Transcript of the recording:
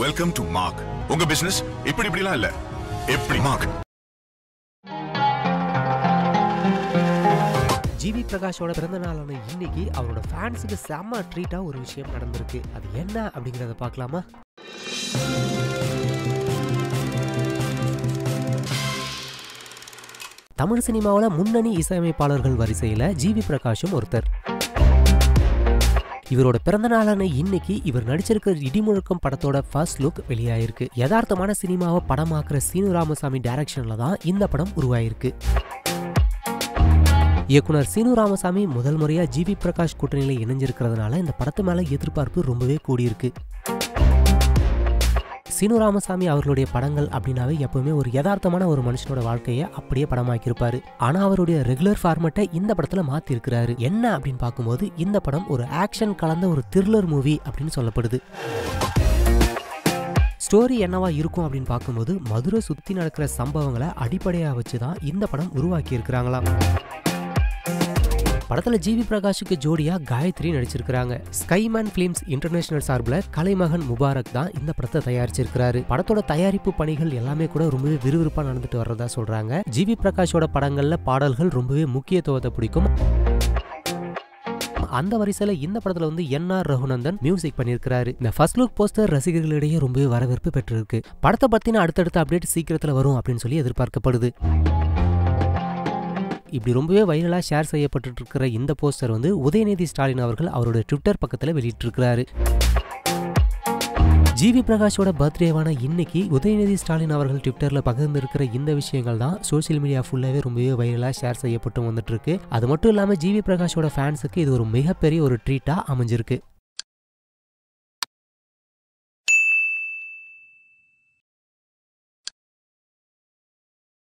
welcome to Mark உங்க business இப்படி இப்படிலாம் இல்ல எப்படி மார்க் ஜிவி பிரகாஷோட பிறந்த நாளான இன்னைக்கு அவரோட ஃபேன்ஸுக்கு செம்ம ட்ரீட்டா ஒரு விஷயம் நடந்திருக்கு அது என்ன அப்படிங்கறத பார்க்கலாமா தமிழ் சினிமாவில் முன்னணி இசையமைப்பாளர்கள் வரிசையில் ஜிவி பிரகாஷும் ஒருத்தர் இவரோட பிறந்த நாளான இன்னைக்கு இவர் நடிச்சிருக்கிற இடிமுழக்கம் படத்தோட ஃபர்ஸ்ட் லுக் வெளியாயிருக்கு யதார்த்தமான சினிமாவை படமாக்குற சீனு ராமசாமி டைரக்ஷன்ல தான் இந்த படம் உருவாயிருக்கு இயக்குனர் சீனு ராமசாமி முதல் முறையா ஜிவி பிரகாஷ் கூட்டணியில் இணைஞ்சிருக்கிறதுனால இந்த படத்து மேல எதிர்பார்ப்பு ரொம்பவே கூடியிருக்கு சீனு ராமசாமி அவர்களுடைய படங்கள் அப்படின்னாவே எப்பவுமே ஒரு யதார்த்தமான ஒரு மனுஷனோட வாழ்க்கையை அப்படியே படமாக்கியிருப்பாரு ஆனா அவருடைய ரெகுலர் ஃபார்மேட்டை இந்த படத்துல மாத்தி இருக்கிறாரு என்ன அப்படின்னு பார்க்கும்போது இந்த படம் ஒரு ஆக்ஷன் கலந்த ஒரு த்ரில்லர் மூவி அப்படின்னு சொல்லப்படுது ஸ்டோரி என்னவா இருக்கும் அப்படின்னு பார்க்கும்போது மதுரை சுத்தி நடக்கிற சம்பவங்களை அடிப்படையா வச்சு தான் இந்த படம் உருவாக்கி இருக்கிறாங்களாம் படத்துல ஜிவி பிரகாஷுக்கு ஜோடியா காயத்ரி நடிச்சிருக்காங்க ஸ்கைமேன் பிலிம்ஸ் இன்டர்நேஷனல் சார்பில் கலைமகன் முபாரக் தான் இந்த படத்தை தயாரிச்சிருக்கிறாரு படத்தோட தயாரிப்பு பணிகள் எல்லாமே கூட ரொம்பவே விறுவிறுப்பா நடந்துட்டு வர்றதா சொல்றாங்க ஜிவி பிரகாஷோட படங்கள்ல பாடல்கள் ரொம்பவே முக்கியத்துவத்தை பிடிக்கும் அந்த வரிசையில இந்த படத்துல வந்து என் ஆர் ரகுநந்தன் மியூசிக் பண்ணியிருக்கிறாரு இந்த ஃபர்ஸ்ட் லுக் போஸ்டர் ரசிகர்களிடையே ரொம்பவே வரவேற்பு பெற்றிருக்கு படத்தை பத்தின அடுத்தடுத்த அப்டேட் சீக்கிரத்துல வரும் அப்படின்னு சொல்லி எதிர்பார்க்கப்படுது இப்படி ரொம்பவே வைரலாக ஷேர் செய்யப்பட்டு இருக்கிற இந்த போஸ்டர் வந்து உதயநிதி ஸ்டாலின் அவர்கள் அவரோட ட்விட்டர் பக்கத்தில் வெளியிட்டிருக்கிறாரு ஜிவி பிரகாஷோட பர்த்டேவான இன்னைக்கு உதயநிதி ஸ்டாலின் அவர்கள் ட்விட்டரில் பகிர்ந்திருக்கிற இந்த விஷயங்கள் தான் சோஷியல் மீடியா ஃபுல்லாகவே ரொம்பவே வைரலாக ஷேர் செய்யப்பட்டு வந்துட்டு இருக்கு அது மட்டும் இல்லாமல் ஜிவி பிரகாஷோட ஃபேன்ஸுக்கு இது ஒரு மிகப்பெரிய ஒரு ட்ரீட்டாக அமைஞ்சிருக்கு